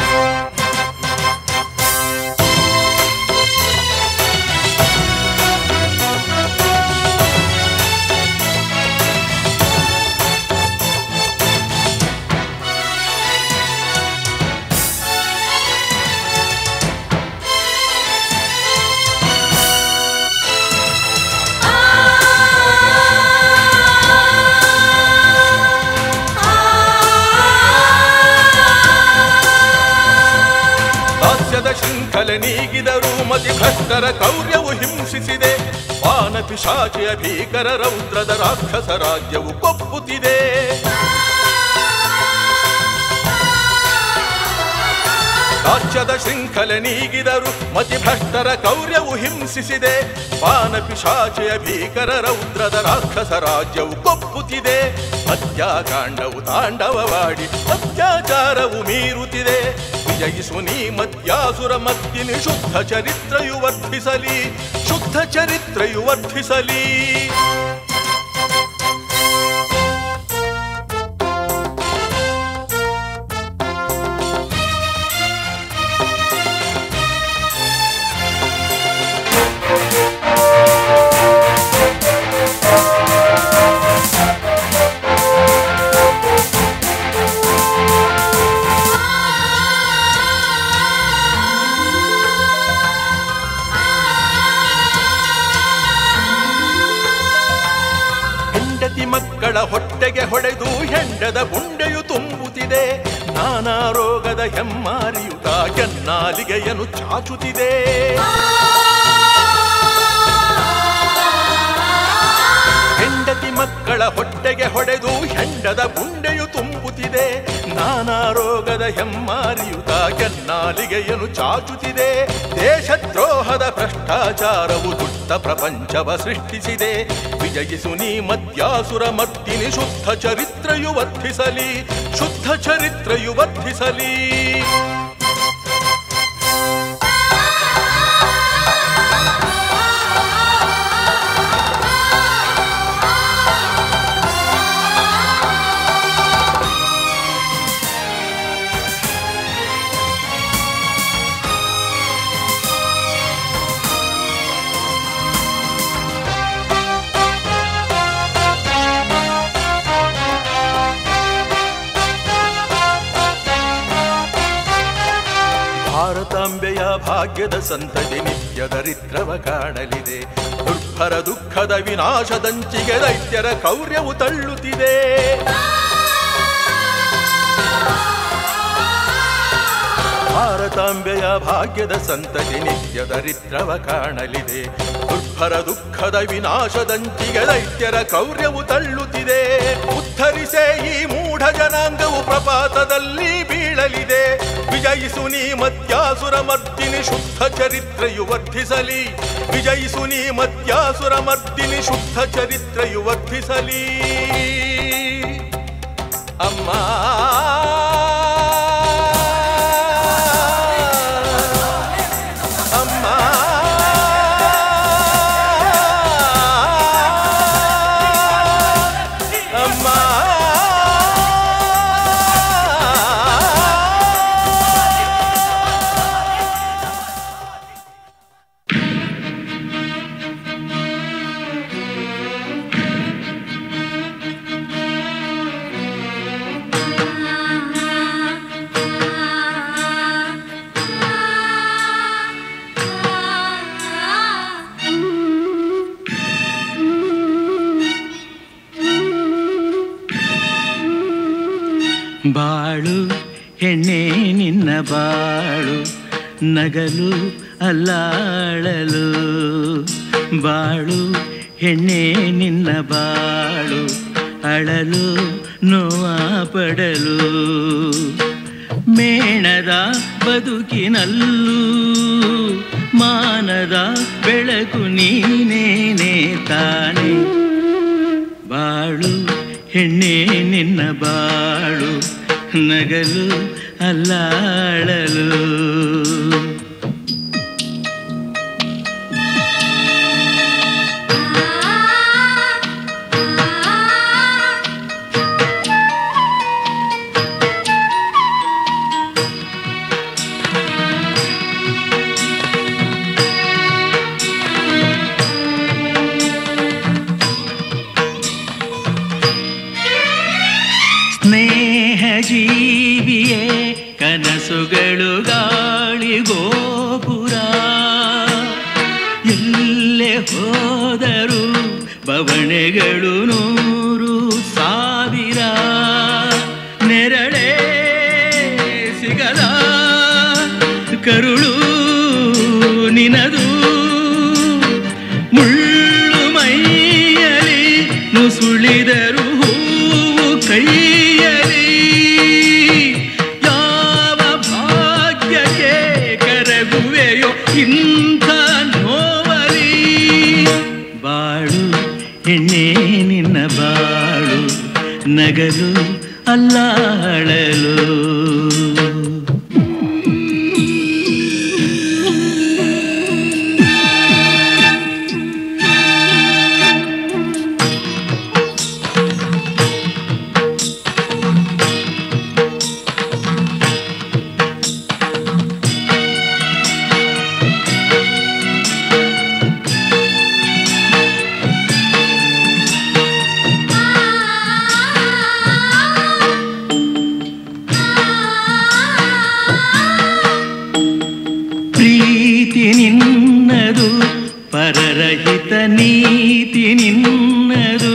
ದಾಸ್ಯದ ಶೃಂಖಲೆ ನೀಗಿದರೂ ಮತಿ ಭ್ರಷ್ಟರ ಕ್ರೌರ್ಯವು ಹಿಂಸಿಸಿದೆ ವಾನ ಪಿಶಾಚಿಯ ಭೀಕರ ರೌದ್ರದ ರಾಕ್ಷಸ ರಾಜ್ಯವು ಕೊಪ್ಪುತ್ತಿದೆ ರಾಜ್ಯದ ಶೃಂಖಲೆ ನೀಗಿದರು ಮತಿ ಭ್ರಷ್ಟರ ಕೌರ್ಯವು ಹಿಂಸಿಸಿದೆ ಪಾನ ಪಿಶಾಚಿಯ ಭೀಕರ ರೌದ್ರದ ರಾಕ್ಷಸ ರಾಜ್ಯವು ಕೊಪ್ಪುತ್ತಿದೆ ಹತ್ಯಾಕಾಂಡವು ತಾಂಡವವಾಡಿ ಅತ್ಯಾಚಾರವು ಮೀರುತ್ತಿದೆ ವಿಜಯಿಸು ನೀ ಮತ್ಯಾಸುರ ಮತ್ತಿನಿ ಶುದ್ಧ ಚರಿತ್ರೆಯು ವರ್ಧಿಸಲಿ ಶುದ್ಧ ಚರಿತ್ರೆಯು ವರ್ಧಿಸಲಿ ಹೆಂಡತಿ ಮಕ್ಕಳ ಹೊಟ್ಟೆಗೆ ಹೊಡೆದು ಹೆಂಡದ ಗುಂಡೆಯು ತುಂಬುತ್ತಿದೆ ನಾನಾ ರೋಗದ ಹೆಮ್ಮಾರಿಯುತ ಕೆನ್ನಾಲಿಗೆಯನ್ನು ಚಾಚುತ್ತಿದೆ ಹೆಂಡತಿ ಮಕ್ಕಳ ಹೊಟ್ಟೆಗೆ ಹೊಡೆದು ಹೆಂಡದ ಗುಂಡೆಯು ತುಂಬುತ್ತಿದೆ ನಾನಾ ರೋಗದ ಹೆಮ್ಮಾರಿಯುತ ಕೆನ್ನಾಲಿಗೆಯನ್ನು ಚಾಚುತ್ತಿದೆ ದೇಶದ್ರೋಹದ ಭ್ರಷ್ಟಾಚಾರವು ದುಷ್ಟ ಪ್ರಪಂಚವ ಸೃಷ್ಟಿಸಿದೆ ವಿಜಯಿಸು ನೀ ಮತ್ಯಾಸುರ ಮರ್ದಿನಿ ಶುದ್ಧ ಚರಿತ್ರೆಯು ವರ್ಧಿಸಲಿ ಶುದ್ಧ ಚರಿತ್ರೆಯು ವರ್ಧಿಸಲಿ ಭಾರತಾಂಬೆಯ ಭಾಗ್ಯದ ಸಂತತಿ ನಿತ್ಯ ದರಿದ್ರವ ಕಾಣಲಿದೆ ದುರ್ಭರ ದುಃಖದ ವಿನಾಶದಂಚಿಗೆ ದೈತ್ಯರ ಕೌರ್ಯವು ತಳ್ಳುತ್ತಿದೆ ಭಾರತಾಂಬೆಯ ಭಾಗ್ಯದ ಸಂತತಿ ನಿತ್ಯ ದರಿದ್ರವ ಕಾಣಲಿದೆ ದುರ್ಭರ ದುಃಖದ ವಿನಾಶದಂಚಿಗೆ ದೈತ್ಯರ ಕೌರ್ಯವು ತಳ್ಳುತ್ತಿದೆ ಉದ್ಧರಿಸೆ ಈ ಮೂಢ ಜನಾಂಗವು ಪ್ರಪಾತದಲ್ಲಿ ಬೀಳಲಿದೆ ವಿಜಯಿಸು ನೀ ಮತ್ಯಾಸುರ ಮರ್ದಿನಿ ಶುದ್ಧ ಚರಿತ್ರೆಯು ವರ್ಧಿಸಲಿ ವಿಜಯಿಸು ನೀ ಮತ್ಯಾಸುರ ಮರ್ದಿನಿ ಶುದ್ಧ ಚರಿತ್ರೆಯು ವರ್ಧಿಸಲಿ ಅಮ್ಮ ಅಮ್ಮ ಅಮ್ಮ ಬಾಳು ಹೆಣ್ಣೆ ನಿನ್ನ ಬಾಳು ನಗಲು ಅಲ್ಲಾಳಲು ಬಾಳು ಹೆಣ್ಣೆ ನಿನ್ನ ಬಾಳು ಅಳಲು ನೋವ ಪಡಲು ಮೇಣದ ಬದುಕಿನಲ್ಲೂ ಮಾನದ ಬೆಳಕು ನೀನೇನೆ ತಾನೆ ಬಾಳು ಹೆಣ್ಣೆ ನಿನ್ನ ಬಾಳು ನಗಲು ಅಲ್ಲಾಳಲು ಸ್ನೇಹ ಜೀವಿಯೇ ಕನಸುಗಳು ಗಾಳಿ ಗೋಪುರ ಎಲ್ಲೆ ಹೋದರು ಬವಣೆಗಳು ನೂರು ಸಾವಿರ ನೆರಳೇ ಸಿಗದ ಕರುಳು ನಿನದು ಮುಳ್ಳು ಮೈಯಲಿ ನುಸುಳಿದರು ಹೂವು ಕೈಯಲಿ ಯಾವ ಭಾಗ್ಯಕ್ಕೆ ಕರಗುವೆಯೋ ಇಂಥ ನೋವಲಿ ಬಾಳು ಎಣ್ಣೆ ನಿನ್ನ ಬಾಳು ನಗಲು ಅಲ್ಲಾಳಲು ಪ್ರೀತಿ ನಿನ್ನದು ಪರರಹಿತ ನೀತಿ ನಿನ್ನದು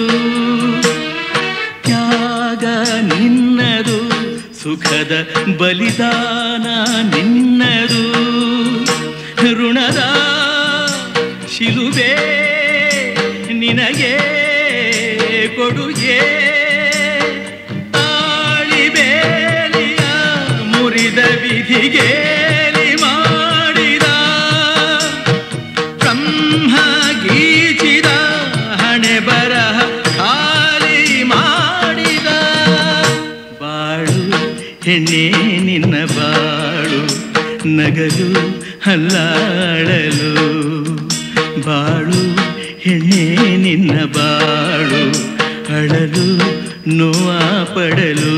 ತ್ಯಾಗ ನಿನ್ನದು ಸುಖದ ಬಲಿದಾನ ನಿನ್ನದು ಋಣದ ಶಿಲುಬೆ ನಿನಗೆ ಕೊಡುಗೆ ತಾಳಿಬೇಲಿಯ ಮುರಿದ ವಿಧಿಗೇಲಿ ಮಾಡಿದ ಬ್ರಹ್ಮ ಗೀಚಿದ ಹಣೆ ಬರಹ ಖಾಲಿ ಮಾಡಿದ ಬಾಳು ಹೆಣ್ಣೆ ನಿನ್ನ ಬಾಳು ನಗಲು ಹಲ್ಲಾಳಲು ಬಾಳು ಹೆಣ್ಣೆ ನಿನ್ನ ಬಾಳು ಅಳಲು ನೋವ ಪಡಲು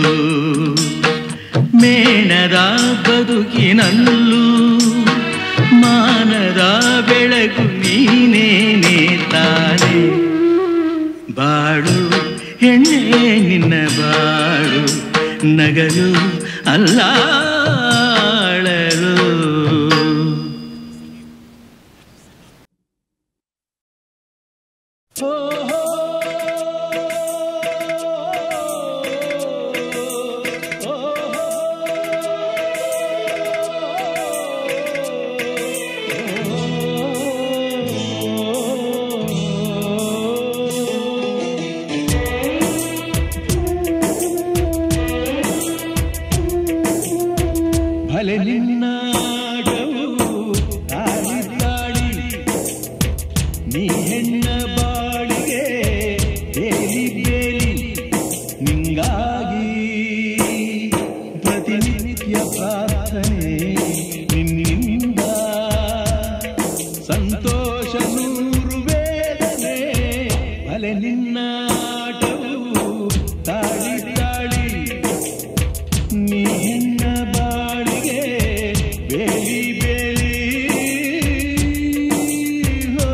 ಮೇಣದ ಬದುಕಿನಲ್ಲೂ ಮಾನದ ಬೆಳಕು ನೀನೇನೆ ತಾನೆ ಬಾಳು ಹೆಣ್ಣೆ ನಿನ್ನ ಬಾಳು ನಗಲು ಅಲ್ಲಾಳಲು ಓ ನೀ ಹೆಣ್ಣ ಬಾಳಿಗೆ ಬೇಲಿ ಬೇಲಿ ನಿಂಗಾಗಿ ಪ್ರತಿನಿತ್ಯ ಪ್ರಾರ್ಥನೆ ನಿನ್ನಿಂದ ಸಂತೋಷ ನೂರು ವೇದನೆ ಅಲೆ ನಿನ್ನಾಟವು ತಾಳಿ ತಾಳಿ ನೀ ಹೆಣ್ಣ ಬಾಳಿಗೆ ಬೇಲಿ ಬೇಲಿ ಹೋ.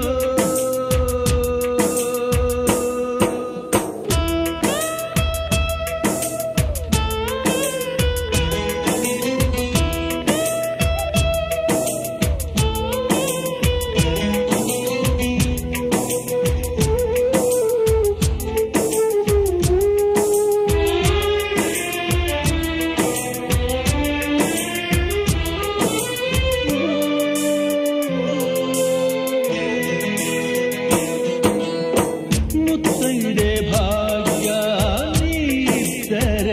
ಮುತ್ತೈದೆ ಭಾಗ್ಯ ನೀಡಿದ್ದರೆ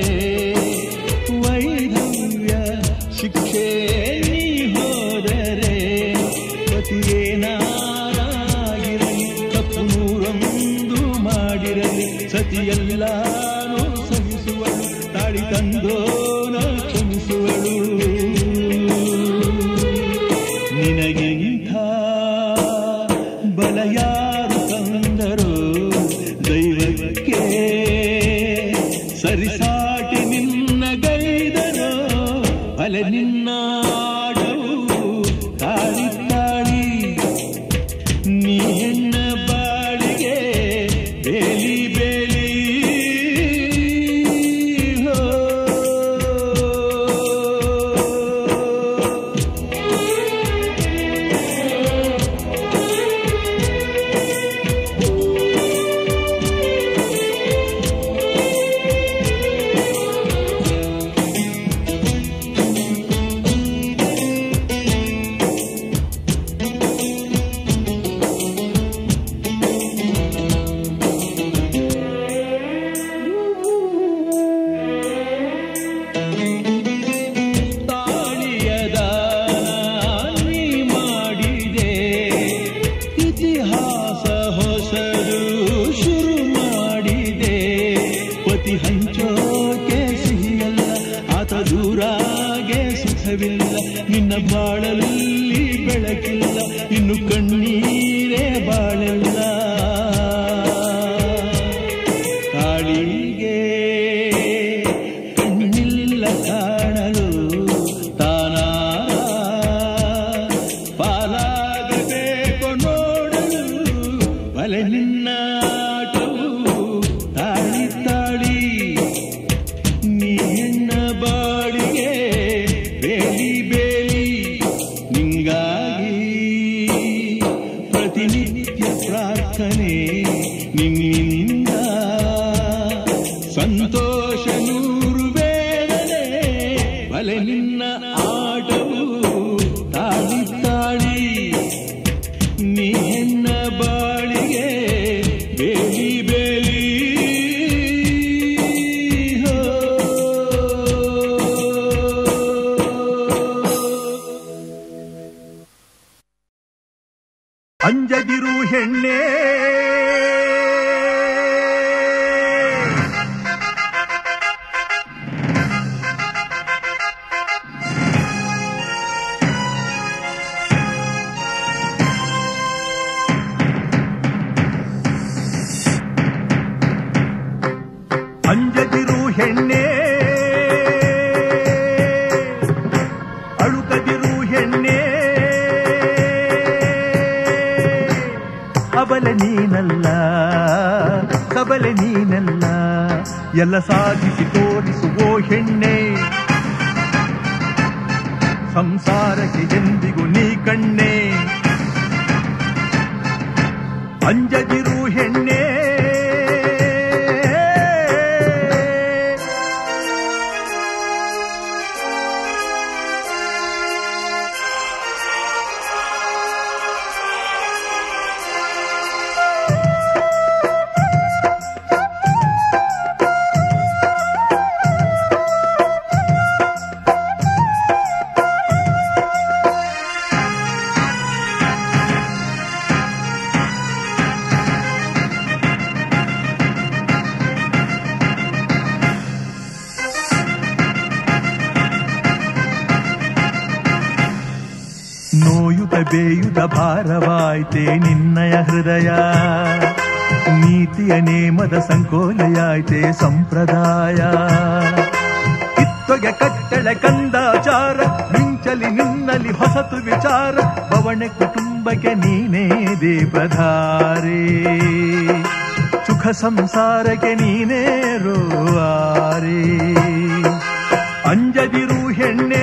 ವೈಧವ್ಯ ಶಿಕ್ಷೆ ನೀ ಹೋದರೆ ಪತಿಯೇನಾಗಿರಲಿ ತಪ್ಪು ನೂರೊಂದು ಮಾಡಿರಲಿ ಸತಿಯೆಲ್ಲಾನು ಸಹಿಸುವಳು ತಾಳಿ ತಂದೋನ ಕ್ಷಮಿಸುವಳು ನಿನಗಿಂಥ ಬಲ ಯಾರು ತಂದರು ದೈವಕ್ಕೆ ಸರಿಸಾಟಿ ನಿನ್ನ ಗೈದರು ಬಲ ನಿನ್ನಾಡವು ತಾಳಿ ತಾಳಿ ನೀ ಹೆಣ್ಣ ಬಾಳಿಗೆ ಬೇಲಿ ಬೇಲಿ ಹೋ ತಾಳಿಯದ ನೀ ಮಾಡಿದೆ ಇತಿಹಾಸ ಹೊಸದು ಶುರು ಮಾಡಿದೆ ಪತಿ ಹಂಚೋಕೆ ಸಿಹಿಯಲ್ಲ ಆತ ದೂರಾಗೆ ಸುಖವಿಲ್ಲ ನಿನ್ನ ಬಾಳಲ್ಲಿ ಬೆಳಕಿಲ್ಲ ಇನ್ನು ಕಣ್ಣೀರೇ ಬಾಳಲ್ಲ ಕಾಳಿಗೆ ಕಣ್ಣಿಲ್ಲ ಕಾಣಲು ತಾನ ಪಾಲಾಗಬೇಕು ನೋಡಲು ಬಲೆ ನಿನ್ನಾಟವು ತಾಳಿ ತಾಳಿ ನೀ ಹೆಣ್ಣ ಬಾಳಿಗೆ ಬೇಲಿ ಬೇಲಿ ನಿಂಗಾಗಿ ಪ್ರತಿನಿತ್ಯ ಪ್ರಾರ್ಥನೆ ನಿನ್ನಿಂದ ಸಂತೋಷ ನೂರು ವೇದನೆ ಬಲೆ ನಿನ್ನ ಆಟವು ತಾಳಿ ತಾಳಿ ನೀ ಹೆಣ್ಣ ಬಾಳಿಗೆ ಬೇಲಿ ಬೇಲಿ ಹೋ ಅಂಜದಿರು ಹೆಣ್ಣೆ ಅಂಜದಿರು ಹೆಣ್ಣೆ ಅಳುಕದಿರು ಹೆಣ್ಣೆ ಅಬಲೆ ನೀನಲ್ಲ ಸಬಲೆ ನೀನಲ್ಲ ಎಲ್ಲ ಸಾಧಿಸಿ ತೋರಿಸುವೋ ಹೆಣ್ಣೆ ಸಂಸಾರಕ್ಕೆ ಎಂದಿಗೂ ನೀ ಕಣ್ಣೆ ಅಂಜದಿರು ಹೆಣ್ಣೆ ಬೇಯುದ ಭಾರವಾಯ್ತೆ ನಿನ್ನಯ ಹೃದಯ ನೀತಿಯ ನೇಮದ ಸಂಕೋಲೆಯಾಯ್ತೆ ಸಂಪ್ರದಾಯ ಕಿತ್ತೊಗೆ ಕಟ್ಟಳೆ ಕಂದಾಚಾರ ಮಿಂಚಲಿ ನಿನ್ನಲಿ ಹೊಸತು ವಿಚಾರ ಬವಣೆ ಕುಟುಂಬಕ್ಕೆ ನೀನೇ ದೇವಧಾರೆ ಸುಖ ಸಂಸಾರಕ್ಕೆ ನೀನೇ ರೋವಾರೆ ಅಂಜದಿರು ಹೆಣ್ಣೆ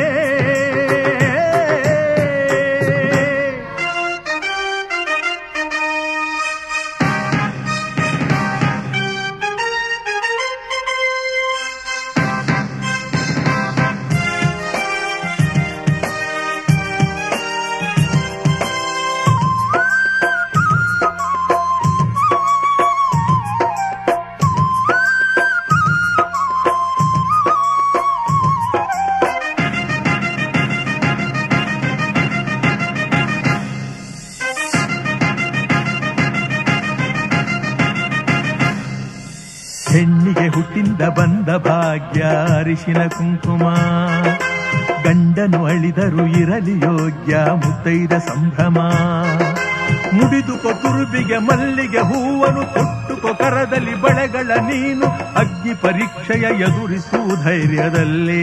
ಹೆಣ್ಣಿಗೆ ಹುಟ್ಟಿಂದ ಬಂದ ಭಾಗ್ಯ ಅರಿಶಿನ ಕುಂಕುಮ ಗಂಡನು ಅಳಿದರು ಇರಲಿ ಯೋಗ್ಯ ಮುತ್ತೈದ ಸಂಭ್ರಮ ಮುಡಿದುಕೊ ತುರುಬಿಗೆ ಮಲ್ಲಿಗೆ ಹೂವನು ಕೊಟ್ಟುಕೊ ಕರದಲ್ಲಿ ಬಳೆಗಳ ನೀನು ಅಗ್ನಿ ಪರೀಕ್ಷೆಯ ಎದುರಿಸು ಧೈರ್ಯದಲ್ಲೇ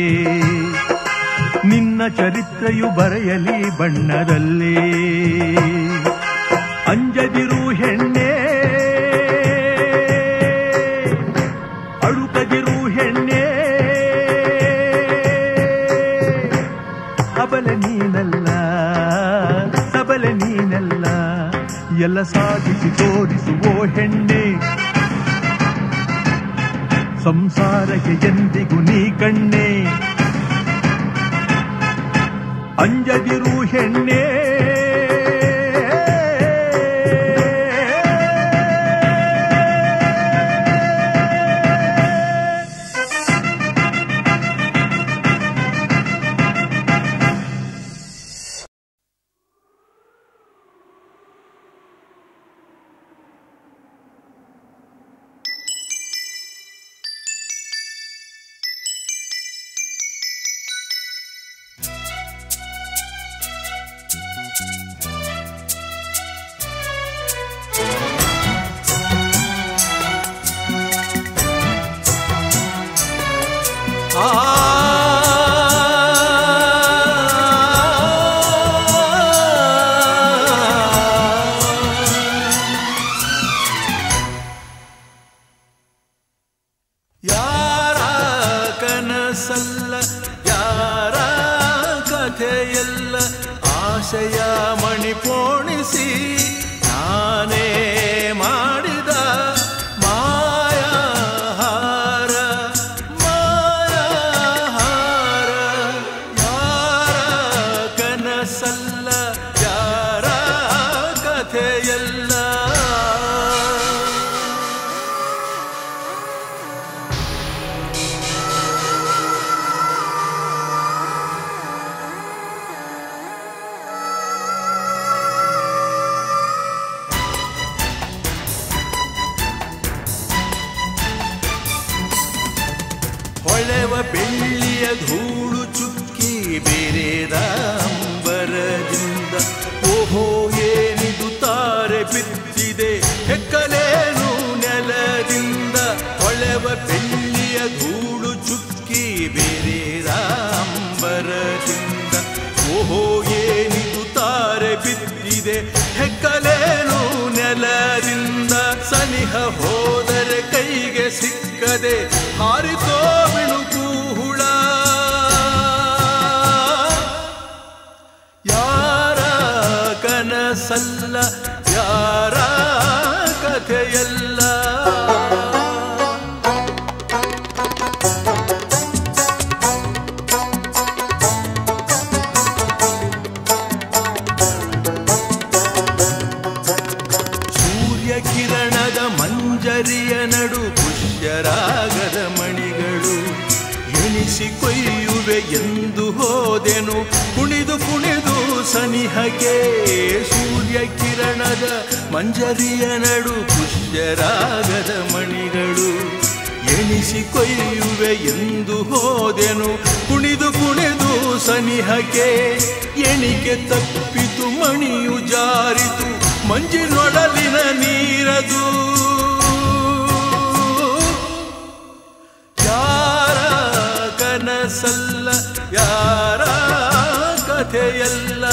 ನಿನ್ನ ಚರಿತ್ರೆಯು ಬರೆಯಲಿ ಬಣ್ಣದಲ್ಲೇ ಅಂಜದಿರು ಹೆಣ್ಣೆ ಅಳುಕದಿರು ಹೆಣ್ಣೆ ಅಬಲೆ ನೀನಲ್ಲ ಸಬಲೆ ನೀನಲ್ಲ ಎಲ್ಲ ಸಾಧಿಸಿ ತೋರಿಸುವೋ ಹೆಣ್ಣೆ ಸಂಸಾರಕ್ಕೆ ಎಂದಿಗೂ ನೀ ಕಣ್ಣೆ ಅಂಜದಿರು ಹೆಣ್ಣೆ ಯಾರ ಕನಸಲ್ಲ ಯಾರ ಕಥೆಯಲ್ಲ ಆಶಯ ಮಣಿಪೋಣಿಸಿ ನಾನೇ ಮಾಡಿದ ಮಾಯಾಹಾರ ಮಾಯಾಹಾರ ಯಾರ ಕನಸಲ್ಲ ಯಾರ ಕಥೆಯಲ್ಲ ಹೊಳೆವ ಬೆಳ್ಳಿಯ ಧೂಳು ಚುಕ್ಕಿ ಬೇರೆದ ಅಂಬರದಿಂದ ಓಹೋ ಏನಿದು ತಾರೆ ಬಿದ್ದಿದೆ ಹೆಕ್ಕಲೇನು ನೆಲದಿಂದ ಹೊಳೆವ ಬೆಳ್ಳಿಯ ಧೂಳು ಚುಕ್ಕಿ ಬೇರೆದ ಅಂಬರದಿಂದ ಓಹೋ ಏನಿದು ತಾರೆ ಬಿದ್ದಿದೆ ಹೆಕ್ಕಲೇನು ನೆಲದಿಂದ ಸನಿಹ ಹೋದರೆ ಕೈಗೆ ಸಿಕ್ಕದೆ ಹಾರಿತೋ ಬಿಳುಕು ಹುಳ ಯಾರ ಕನಸಲ್ಲ ಯಾರ ಕಥೆಯಲ್ಲ ಸೂರ್ಯ ಕಿರಣದ ಮಂಜರಿಯ ನಡು ಪುಷ್ಯರಾಗದ ಮಣಿಗಳು ಎಣಿಸಿ ಕೊಯ್ಯುವೆ ಎಂದು ಹೋದೆನು ಕುಣಿದು ಕುಣಿದು ಸನಿಹಕ್ಕೆ ಸೂರ್ಯ ಕಿರಣದ ಮಂಜರಿಯ ನಡು ಪುಷ್ಯರಾಗದ ಮಣಿಗಳು ಎಣಿಸಿ ಕೊಯ್ಯುವೆ ಎಂದು ಹೋದೆನು ಕುಣಿದು ಕುಣಿದು ಸನಿಹಕ್ಕೆ ಎಣಿಕೆ ತಪ್ಪಿತು ಮಣಿಯು ಜಾರಿತು ಮಂಜಿನೊಡಲಿನ ನೀರದು ಯಾರ ಕನಸಲ್ಲ ಯಾರ ಕಥೆಯಲ್ಲ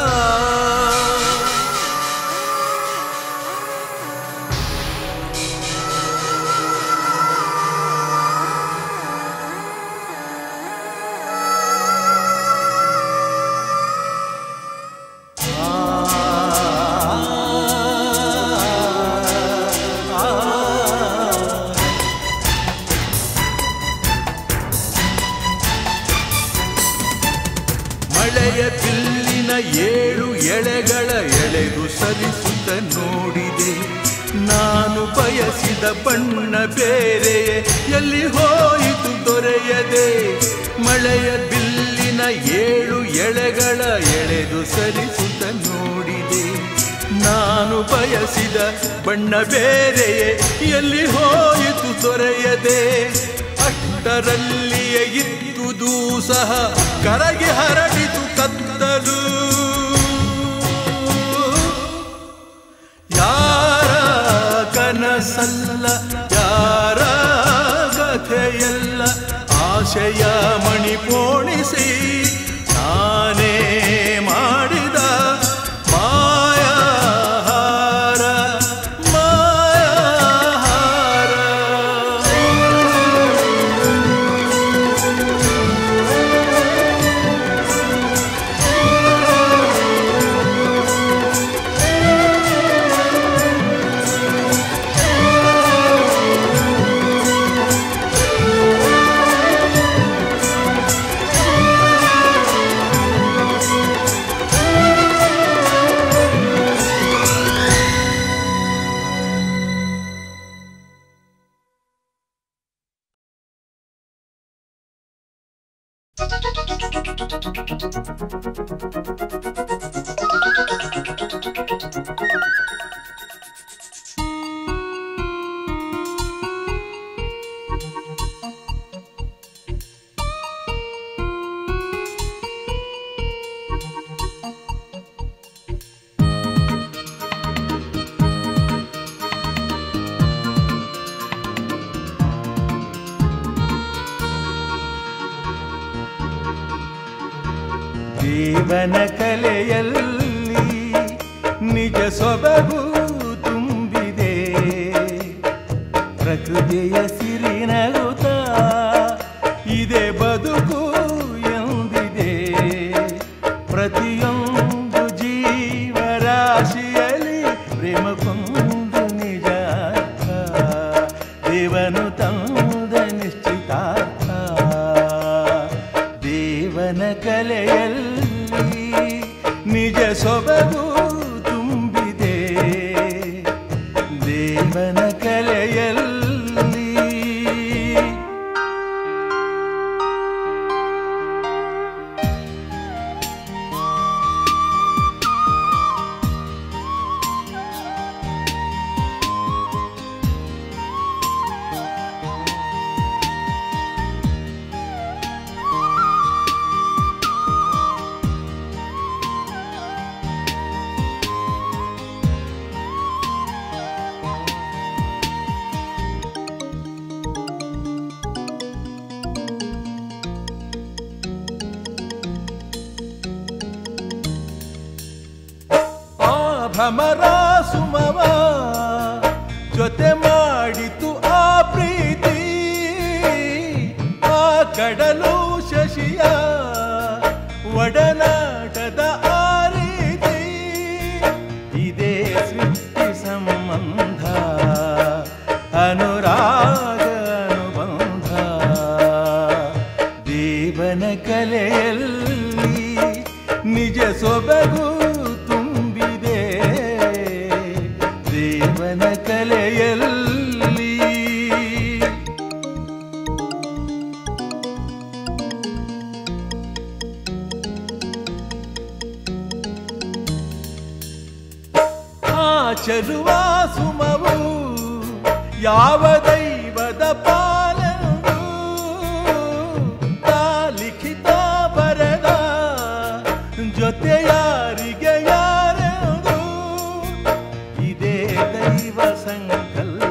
ಮಳೆಯ ಬಿಲ್ಲಿನ ಏಳು ಎಳೆಗಳ ಎಳೆದು ಸರಿಸುತ್ತ ನೋಡಿದೆ ನಾನು ಬಯಸಿದ ಬಣ್ಣ ಬೇರೆ ಎಲ್ಲಿ ಹೋಯಿತು ದೊರೆಯದೆ ಮಳೆಯ ಬಿಲ್ಲಿನ ಏಳು ಎಳೆಗಳ ಎಳೆದು ಸರಿಸುತ್ತ ನೋಡಿದೆ ನಾನು ಬಯಸಿದ ಬಣ್ಣ ಬೇರೆಯೇ ಎಲ್ಲಿ ಹೋಯಿತು ದೊರೆಯದೆ ಅಷ್ಟರಲ್ಲಿಯೇ ಇದ್ದುದು ಸಹ ಕರಗಿ ಹರಡಿತು ಕತ್ತಲು ಯಾರ ಕನಸಲ್ಲ ಯಾರ ಕಥೆಯಲ್ಲ ಆಶಯ ಮಣಿ ಪೋಣಿಸಿ ನಾನೇ ಮಾಡಿದ ಮಾಯಹಾರ ಮಾಯಹಾರ ಜೀವನ ಕಲೆಯಲ್ಲಿ ನಿಜ ಸೊಬಗು ತುಂಬಿದೆ ಪ್ರಕೃತಿಯ ಸಿರಿನಗುತ್ತ ಇದೆ ಬದುಕು ಎಂದಿದೆ ಪ್ರತಿಯೊಂದು ಜೀವರಾಶಿಯಲ್ಲಿ ಪ್ರೇಮ ಕೊಂದು ನಿಜ ಅರ್ಥ. ದೇವನು ತಂದ ನಿಶ್ಚಿತಾರ್ಥ ದೇವನ ಕಲೆಯಲ್ಲಿ ನಿಜ ಸೊಬಗು ತುಂಬಿದೆ ದೇವನ ಕಲೆಯಲ್ಲಿ ಆ ಭ್ರಮರ ಸುಮವ ಜೊತೆ ಮಾಡಿತು ಆ ಪ್ರೀತಿ ಆ ಕಡಲು ಶಶಿಯ ಒಡನಾಟದ ಆ ರೀತಿ ಇದೇ ಸೃಷ್ಟಿ ಸಂಬಂಧ ಅನುರಾಗ ಅನುಬಂಧ ದೇವನ ಕಲೆಯಲ್ಲಿ ನಿಜ ಸೊಬಗು ತುಂಬಿದೆ ದೇವನ ಕಲೆಯಲ್ಲಿ ಆ ಚೆಲುವ ಸುಮವು ಯಾವ ದೈವದ ಪಾಲ ದೈವ ಸಂಕಲ್ಪ